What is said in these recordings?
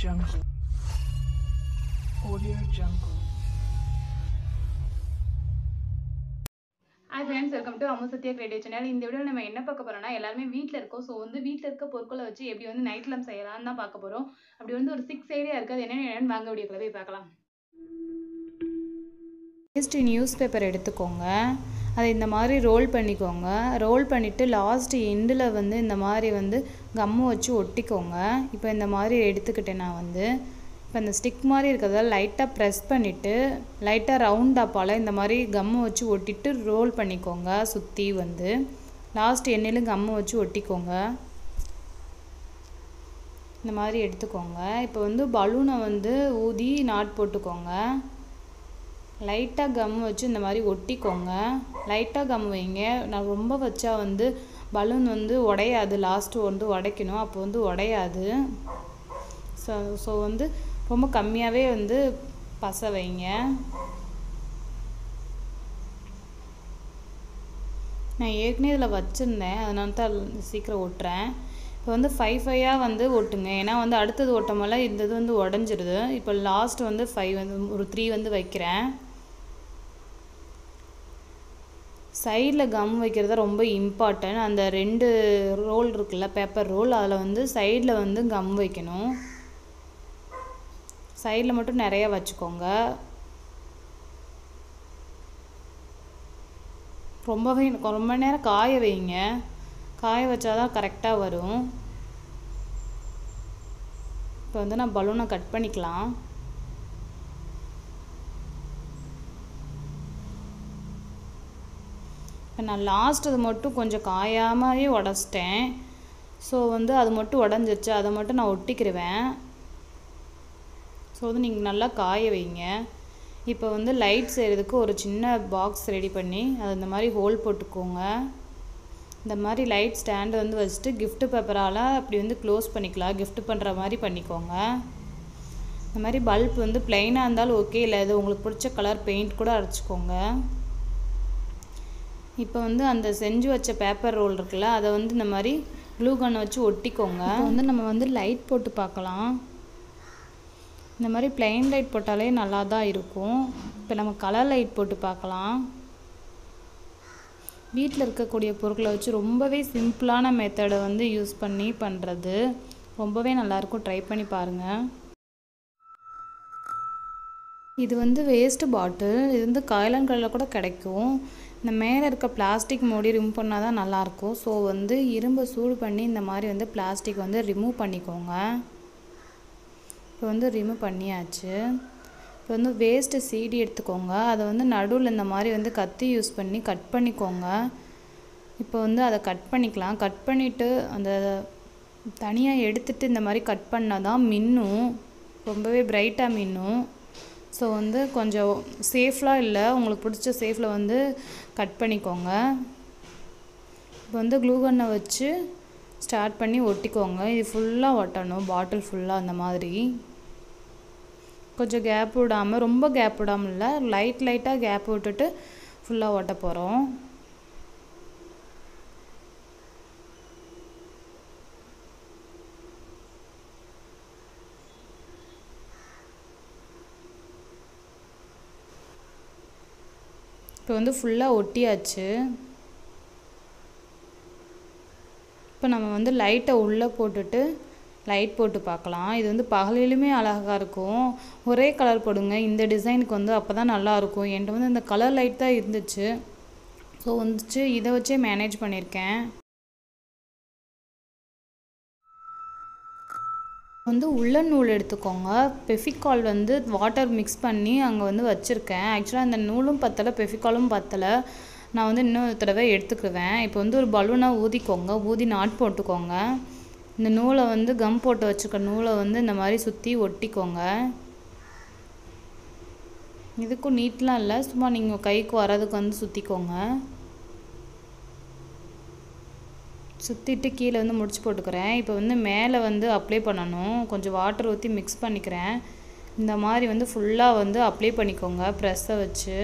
Jungle. Audio Jungle. Hi friends welcome to Ammu Sathya creative channel இந்த வீடியோவில் நம்ம என்ன பார்க்க போறோம்னா எல்லாருமே வீட்டில் இருக்கோம் ஸோ வந்து வீட்டில் இருக்க பொருட்களை வச்சு எப்படி வந்து நைட் lamp செய்யலாம்னு தான் பார்க்க போகிறோம் அப்படி வந்து ஒரு சிக்ஸ் ஐடியா இருக்குது அது என்னென்ன என்னன்னு வாங்க வீடியோக்குள்ள போய் பார்க்கலாம் வேஸ்ட்டு நியூஸ் பேப்பர் எடுத்துக்கோங்க அதை இந்த மாதிரி ரோல் பண்ணிக்கோங்க ரோல் பண்ணிவிட்டு லாஸ்ட் எண்டில் வந்து இந்த மாதிரி வந்து கம்மு வச்சு ஒட்டிக்கோங்க இப்போ இந்த மாதிரி எடுத்துக்கிட்டேன் நான் வந்து இப்போ இந்த ஸ்டிக் மாதிரி இருக்கிறத லைட்டாக ப்ரெஸ் பண்ணிவிட்டு லைட்டாக ரவுண்ட் அப்பால் இந்த மாதிரி கம்மு வச்சு ஒட்டிட்டு ரோல் பண்ணிக்கோங்க சுற்றி வந்து லாஸ்ட் எண்ணிலும் கம்மு வச்சு ஒட்டிக்கோங்க இந்த மாதிரி எடுத்துக்கோங்க இப்போ வந்து பலூனை வந்து ஊதி நாட் போட்டுக்கோங்க லைட்டாக கம் வச்சு இந்த மாதிரி ஒட்டிக்கோங்க லைட்டாக கம் வைங்க நான் ரொம்ப வச்சா வந்து பலூன் வந்து உடையாது லாஸ்ட்டு வந்து உடைக்கணும் அப்போ வந்து உடையாது ஸோ ஸோ வந்து ரொம்ப கம்மியாகவே வந்து பசை வைங்க நான் ஏற்கனவே இதில் வச்சுருந்தேன் அதனால தான் சீக்கிரம் ஒட்டுறேன் இப்போ வந்து ஃபைவ் ஃபைவாக வந்து ஒட்டுங்க ஏன்னா வந்து அடுத்தது ஒட்டமெல்லாம் இந்த இது வந்து உடஞ்சிருது இப்போ லாஸ்ட் வந்து ஃபைவ் வந்து ஒரு த்ரீ வந்து வைக்கிறேன் சைடில் கம் வைக்கிறது ரொம்ப இம்பார்ட்டன்ட் அந்த ரெண்டு ரோல் இருக்குல்ல பேப்பர் ரோல் அதில் வந்து சைடில் வந்து கம் வைக்கணும் சைடில் மட்டும் நிறைய வச்சுக்கோங்க ரொம்பவே ரொம்ப நேரம் காய வைங்க காய வச்சாதான் கரெக்டாக வரும் இப்போ வந்து நான் பலூனை கட் பண்ணிக்கலாம் இப்போ நான் லாஸ்ட் அது மட்டும் கொஞ்சம் காயாமலே உடச்சிட்டேன் ஸோ வந்து அது மட்டும் உடஞ்சிருச்சு அதை மட்டும் நான் ஒட்டிக்கிருவேன் ஸோ வந்து நீங்கள் நல்லா காய வைங்க இப்போ வந்து லைட் செய்கிறதுக்கு ஒரு சின்ன பாக்ஸ் ரெடி பண்ணி அது இந்த மாதிரி ஹோல் போட்டுக்கோங்க இந்த மாதிரி லைட் ஸ்டாண்டு வந்து வச்சுட்டு gift பேப்பரால் அப்படி வந்து க்ளோஸ் பண்ணிக்கலாம் gift பண்ணுற மாதிரி பண்ணிக்கோங்க இந்த மாதிரி பல்ப் வந்து பிளைனாக இருந்தாலும் ஓகே இல்லை இது உங்களுக்கு பிடிச்ச கலர் பெயிண்ட் கூட அரைச்சிக்கோங்க இப்போ வந்து அந்த செஞ்சு வச்ச பேப்பர் ரோல் இருக்குல்ல அதை வந்து இந்த மாதிரி க்ளூ கன் வச்சு ஒட்டிக்கோங்க இப்போ வந்து நம்ம வந்து லைட் போட்டு பார்க்கலாம் இந்த மாதிரி பிளைன் லைட் போட்டாலே நல்லா தான் இருக்கும் இப்போ நம்ம கலர் லைட் போட்டு பார்க்கலாம் வீட்டில் இருக்கக்கூடிய பொருட்களை வச்சு ரொம்பவே சிம்பிளான மெத்தடை வந்து யூஸ் பண்ணி பண்ணுறது ரொம்பவே நல்லாயிருக்கும் ட்ரை பண்ணி பாருங்கள் இது வந்து வேஸ்ட்டு பாட்டில் இது வந்து காயலான் கடையில் கூட கிடைக்கும் இந்த மேலே இருக்க பிளாஸ்டிக் மூடி ரிமூவ் பண்ணால் தான் நல்லாயிருக்கும் ஸோ வந்து இரும்பை சூடு பண்ணி இந்த மாதிரி வந்து பிளாஸ்டிக் வந்து ரிமூவ் பண்ணிக்கோங்க இப்போ வந்து ரிமூவ் பண்ணியாச்சு இப்போ வந்து வேஸ்ட்டு சீடி எடுத்துக்கோங்க அதை வந்து நடுவில் இந்த மாதிரி வந்து கத்தி யூஸ் பண்ணி கட் பண்ணிக்கோங்க இப்போ வந்து அதை கட் பண்ணிக்கலாம் கட் பண்ணிவிட்டு அந்த தனியாக எடுத்துட்டு இந்த மாதிரி கட் பண்ணால் தான் மின்னும் ரொம்பவே பிரைட்டாக மின்னும் ஸோ வந்து கொஞ்சம் சேஃப்லாம் இல்லை உங்களுக்கு பிடிச்ச சேஃபில் வந்து கட் பண்ணிக்கோங்க இப்போ வந்து க்ளூகன்னை வச்சு ஸ்டார்ட் பண்ணி ஒட்டிக்கோங்க இது ஃபுல்லாக ஒட்டணும் பாட்டில் ஃபுல்லாக அந்த மாதிரி கொஞ்சம் கேப் விடாமல் ரொம்ப கேப் விடாமல் இல்லை லைட் லைட்டாக கேப் விட்டுட்டு ஃபுல்லாக ஒட்ட போகிறோம் இப்போ வந்து ஃபுல்லாக ஒட்டியாச்சு இப்போ நம்ம வந்து லைட்டை உள்ளே போட்டுட்டு லைட் போட்டு பார்க்கலாம் இது வந்து பகலிலுமே அழகாக இருக்கும் ஒரே கலர் போடுங்க இந்த டிசைனுக்கு வந்து அப்போ தான் நல்லாயிருக்கும் என்கிட்ட வந்து இந்த கலர் லைட் தான் இருந்துச்சு ஸோ வந்துச்சு இதை வச்சே மேனேஜ் பண்ணியிருக்கேன் வந்து உள்ளன் நூல் எடுத்துக்கோங்க பெஃபிகால் வந்து வாட்டர் மிக்ஸ் பண்ணி அங்கே வந்து வச்சுருக்கேன் ஆக்சுவலாக இந்த நூலும் பத்தலை பெஃபிகாலும் பத்தலை நான் வந்து இன்னொரு தடவை எடுத்துக்குவேன் இப்போ வந்து ஒரு பலூனாக ஊதிக்கோங்க ஊதி நாட் போட்டுக்கோங்க இந்த நூலை வந்து கம் போட்டு வச்சுருக்க நூலை வந்து இந்த மாதிரி சுற்றி ஒட்டிக்கோங்க இதுக்கும் நீட்லாம் இல்லை சும்மா நீங்கள் கைக்கு வரதுக்கு வந்து சுற்றிக்கோங்க சுற்றிட்டு கீழே வந்து முடிச்சு போட்டுக்கிறேன் இப்போ வந்து மேலே வந்து அப்ளை பண்ணணும் கொஞ்சம் வாட்டர் ஊற்றி மிக்ஸ் பண்ணிக்கிறேன் இந்த மாதிரி வந்து ஃபுல்லாக வந்து அப்ளை பண்ணிக்கோங்க ப்ரெஸ்ஸை வச்சு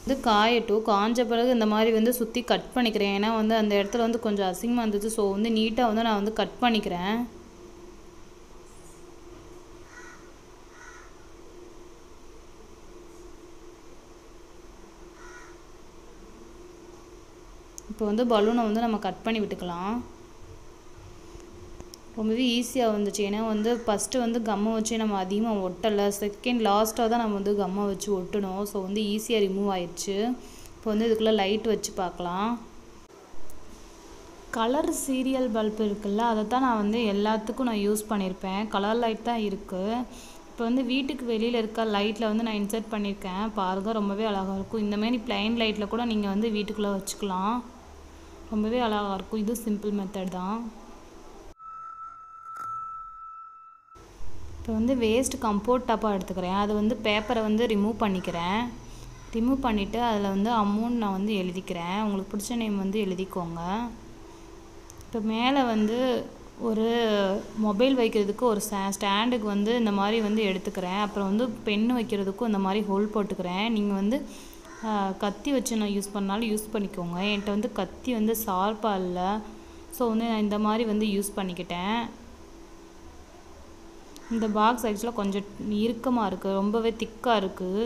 வந்து காயட்டும் காஞ்ச பிறகு இந்த மாதிரி வந்து சுற்றி கட் பண்ணிக்கிறேன் ஏன்னா வந்து அந்த இடத்துல வந்து கொஞ்சம் அசிங்கமாக இருந்துச்சு ஸோ வந்து நீட்டாக வந்து நான் வந்து கட் பண்ணிக்கிறேன் இப்போ வந்து பலூனை வந்து நம்ம கட் பண்ணி விட்டுக்கலாம் ரொம்பவே ஈஸியாக வந்துச்சு ஏன்னா வந்து ஃபஸ்ட்டு வந்து கம்மை வச்சு நம்ம அதிகமாக ஒட்டலை செகண்ட் லாஸ்ட்டாக தான் நம்ம வந்து கம்மை வச்சு ஒட்டணும் ஸோ வந்து ஈஸியாக ரிமூவ் ஆயிடுச்சு இப்போ வந்து இதுக்குள்ளே லைட் வச்சு பார்க்கலாம் கலர் சீரியல் பல்ப் இருக்குல்ல அதை தான் நான் வந்து எல்லாத்துக்கும் நான் யூஸ் பண்ணியிருப்பேன் கலர் லைட் தான் இருக்குது இப்போ வந்து வீட்டுக்கு வெளியில் இருக்க லைட்டில் வந்து நான் இன்சர்ட் பண்ணியிருக்கேன் பாருங்கள் ரொம்பவே அழகாக இருக்கும் இந்தமாரி பிளைன் லைட்டில் கூட நீங்கள் வந்து வீட்டுக்குள்ளே வச்சுக்கலாம் ரொம்பவே அழகாக இருக்கும் இது சிம்பிள் மெத்தட் தான் இப்போ வந்து வேஸ்ட் கம்போர்ட் டப்பா எடுத்துக்கிறேன் அது வந்து பேப்பரை வந்து ரிமூவ் பண்ணிக்கிறேன் ரிமூவ் பண்ணிவிட்டு அதில் வந்து அமௌண்ட் நான் வந்து எழுதிக்கிறேன் உங்களுக்கு பிடிச்ச நேம் வந்து எழுதிக்கோங்க இப்போ மேலே வந்து ஒரு மொபைல் வைக்கிறதுக்கு ஒரு ஸ்டா ஸ்டாண்டுக்கு வந்து இந்த மாதிரி வந்து எடுத்துக்கிறேன் அப்புறம் வந்து பென் வைக்கிறதுக்கும் இந்த மாதிரி ஹோல் போட்டுக்கிறேன் நீங்கள் வந்து கத்தி வச்சு நான் யூஸ் பண்ணாலும் யூஸ் பண்ணிக்கோங்க என்கிட்ட வந்து கத்தி வந்து ஷார்ப்பாக இல்லை ஸோ வந்து நான் இந்த மாதிரி வந்து யூஸ் பண்ணிக்கிட்டேன் இந்த பாக்ஸ் ஆக்சுவலாக கொஞ்சம் இறுக்கமாக இருக்குது ரொம்பவே திக்காக இருக்குது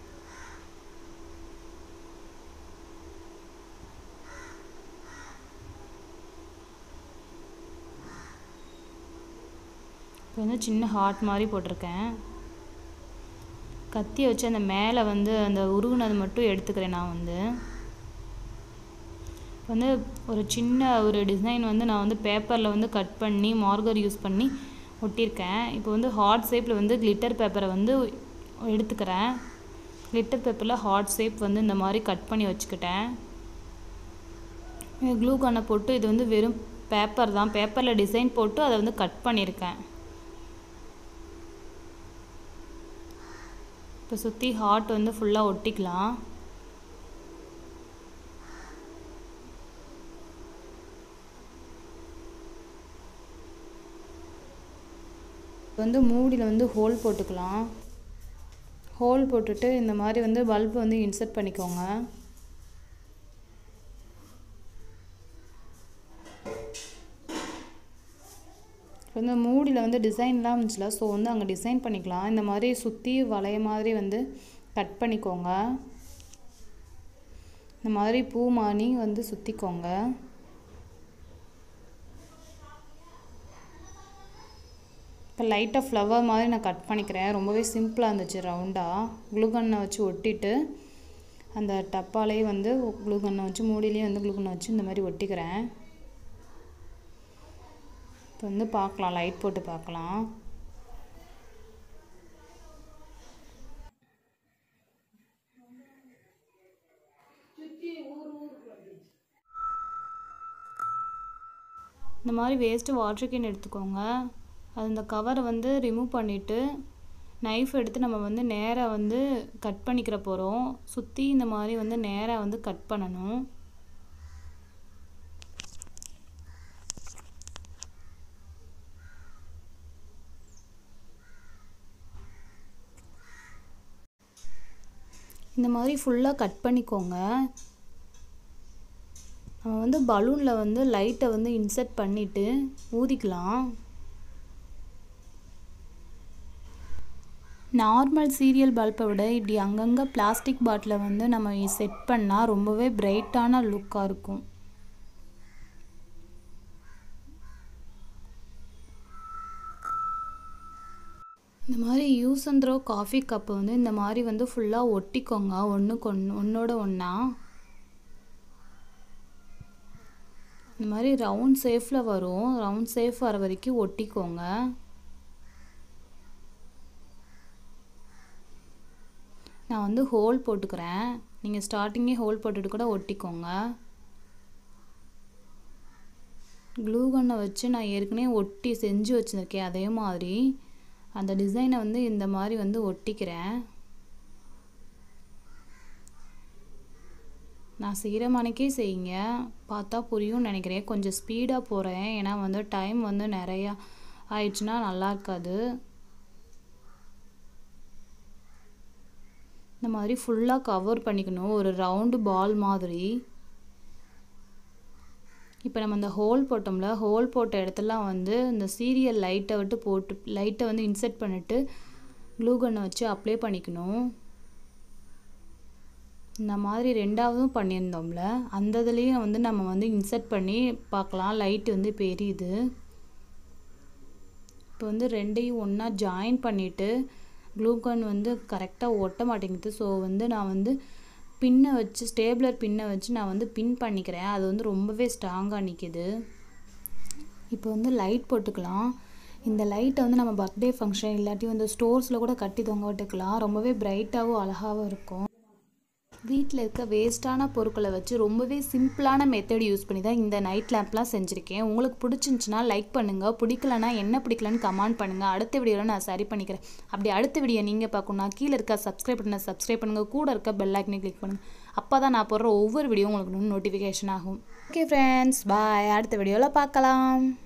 இப்போ வந்து சின்ன ஹார்ட் மாதிரி போட்டிருக்கேன் கத்தி வச்சு அந்த மேலே வந்து அந்த உருகுனது மட்டும் எடுத்துக்கிறேன் நான் வந்து வந்து ஒரு சின்ன ஒரு டிசைன் வந்து நான் வந்து பேப்பரில் வந்து கட் பண்ணி மார்கர் யூஸ் பண்ணி ஒட்டியிருக்கேன் இப்போ வந்து ஹார்ட் ஷேப்பில் வந்து கிளிட்டர் பேப்பரை வந்து எடுத்துக்கிறேன் கிளிட்டர் பேப்பரில் ஹார்ட் ஷேப் வந்து இந்த மாதிரி கட் பண்ணி வச்சுக்கிட்டேன் க்ளூ கண்ணை போட்டு இது வந்து வெறும் பேப்பர் தான் பேப்பரில் டிசைன் போட்டு அதை வந்து கட் பண்ணியிருக்கேன் இப்போ சுற்றி ஹார்ட் வந்து ஃபுல்லாக ஒட்டிக்கலாம் வந்து மூடியில் வந்து ஹோல் போட்டுக்கலாம் ஹோல் போட்டுட்டு இந்த மாதிரி வந்து பல்ப் வந்து இன்சர்ட் பண்ணிக்கோங்க வந்து மூடியில் வந்து டிசைன்லாம் இருந்துச்சுல ஸோ வந்து அங்கே டிசைன் பண்ணிக்கலாம் இந்த மாதிரி சுற்றி வளைய மாதிரி வந்து கட் பண்ணிக்கோங்க இந்த மாதிரி பூ மானி வந்து சுற்றிக்கோங்க இப்போ லைட்டாக ஃப்ளவர் மாதிரி நான் கட் பண்ணிக்கிறேன் ரொம்பவே சிம்பிளாக இருந்துச்சு ரவுண்டாக குளுகன்னை வச்சு ஒட்டிட்டு அந்த டப்பாலேயே வந்து குளுகன்னை வச்சு மூடியிலையும் வந்து குளுகன்னை வச்சு இந்த மாதிரி ஒட்டிக்கிறேன் இப்போ வந்து பார்க்கலாம் லைட் போட்டு பார்க்கலாம் இந்த மாதிரி வேஸ்ட்டு வாட்டர் கேன் எடுத்துக்கோங்க அது இந்த கவரை வந்து ரிமூவ் பண்ணிவிட்டு நைஃப் எடுத்து நம்ம வந்து நேராக வந்து கட் பண்ணிக்கிற போகிறோம் சுற்றி இந்த மாதிரி வந்து நேராக வந்து கட் பண்ணணும் இந்த மாதிரி ஃபுல்லாக கட் பண்ணிக்கோங்க நம்ம வந்து பலூனில் வந்து லைட்டை வந்து இன்சர்ட் பண்ணிவிட்டு ஊதிக்கலாம் நார்மல் சீரியல் பல்பை விட இப்படி அங்கங்கே பிளாஸ்டிக் பாட்டிலை வந்து நம்ம செட் பண்ணால் ரொம்பவே பிரைட்டான லுக்காக இருக்கும் இந்த மாதிரி யூஸ் அண்ட் த்ரோ காஃபி கப்பை வந்து இந்த மாதிரி வந்து ஃபுல்லாக ஒட்டிக்கோங்க ஒன்றுக்கு ஒன்று ஒன்றோட ஒன்றா இந்த மாதிரி ரவுண்ட் சேஃபில் வரும் ரவுண்ட் சேஃப் வர வரைக்கும் ஒட்டிக்கோங்க நான் வந்து ஹோல் போட்டுக்கிறேன் நீங்கள் ஸ்டார்டிங்கே ஹோல் போட்டுட்டு கூட ஒட்டிக்கோங்க க்ளூ கன்னை வச்சு நான் ஏற்கனவே ஒட்டி செஞ்சு வச்சுருக்கேன் அதே மாதிரி அந்த டிசைனை வந்து இந்த மாதிரி வந்து ஒட்டிக்கிறேன் நான் செய்கிற மணிக்கே செய்யுங்க பார்த்தா புரியும்னு நினைக்கிறேன் கொஞ்சம் ஸ்பீடாக போகிறேன் ஏன்னா வந்து டைம் வந்து நிறையா ஆயிடுச்சுன்னா நல்லா இருக்காது இந்த மாதிரி ஃபுல்லாக கவர் பண்ணிக்கணும் ஒரு ரவுண்டு பால் மாதிரி இப்போ நம்ம இந்த ஹோல் போட்டோம்ல ஹோல் போட்ட இடத்துலாம் வந்து இந்த சீரியல் லைட்டை விட்டு போட்டு லைட்டை வந்து இன்செர்ட் பண்ணிவிட்டு க்ளூகன்னை வச்சு அப்ளை பண்ணிக்கணும் இந்த மாதிரி ரெண்டாவதும் பண்ணியிருந்தோம்ல அந்த இதுலேயும் வந்து நம்ம வந்து இன்செர்ட் பண்ணி பார்க்கலாம் லைட் வந்து இப்போ எரியுது இப்போ வந்து ரெண்டையும் ஒன்றா ஜாயின் பண்ணிவிட்டு க்ளூகன் வந்து கரெக்டாக ஒட்ட மாட்டேங்குது ஸோ வந்து நான் வந்து பின்னை வச்சு ஸ்டேப்லர் பின்னை வச்சு நான் வந்து பின் பண்ணிக்கிறேன் அது வந்து ரொம்பவே ஸ்ட்ராங்காக நிற்கிது இப்போ வந்து லைட் போட்டுக்கலாம் இந்த லைட்டை வந்து நம்ம பர்த்டே ஃபங்க்ஷன் இல்லாட்டி வந்து ஸ்டோர்ஸில் கூட கட்டி தொங்க விட்டுக்கலாம் ரொம்பவே பிரைட்டாகவும் அழகாகவும் இருக்கும் வீட்டில் இருக்க வேஸ்ட்டான பொருட்களை வச்சு ரொம்பவே சிம்பிளான மெத்தட் யூஸ் பண்ணி தான் இந்த நைட் லேம்ப்லாம் செஞ்சுருக்கேன் உங்களுக்கு பிடிச்சிருந்துச்சுன்னா லைக் பண்ணுங்கள் பிடிக்கலனா என்ன பிடிக்கலன்னு கமெண்ட் பண்ணுங்கள் அடுத்த வீடியோவில் நான் சரி பண்ணிக்கிறேன் அப்படி அடுத்த வீடியோ நீங்கள் பார்க்கணும்னா கீழே இருக்க சப்ஸ்கிரைப் பண்ண சப்ஸ்கிரைப் பண்ணுங்கள் கூட இருக்க பெல் ஐக்கனை கிளிக் பண்ணுங்கள் அப்போ தான் நான் போடுற ஒவ்வொரு வீடியோ உங்களுக்கு நோட்டிஃபிகேஷன் ஆகும் ஓகே ஃப்ரெண்ட்ஸ் பாய் அடுத்த வீடியோவில் பார்க்கலாம்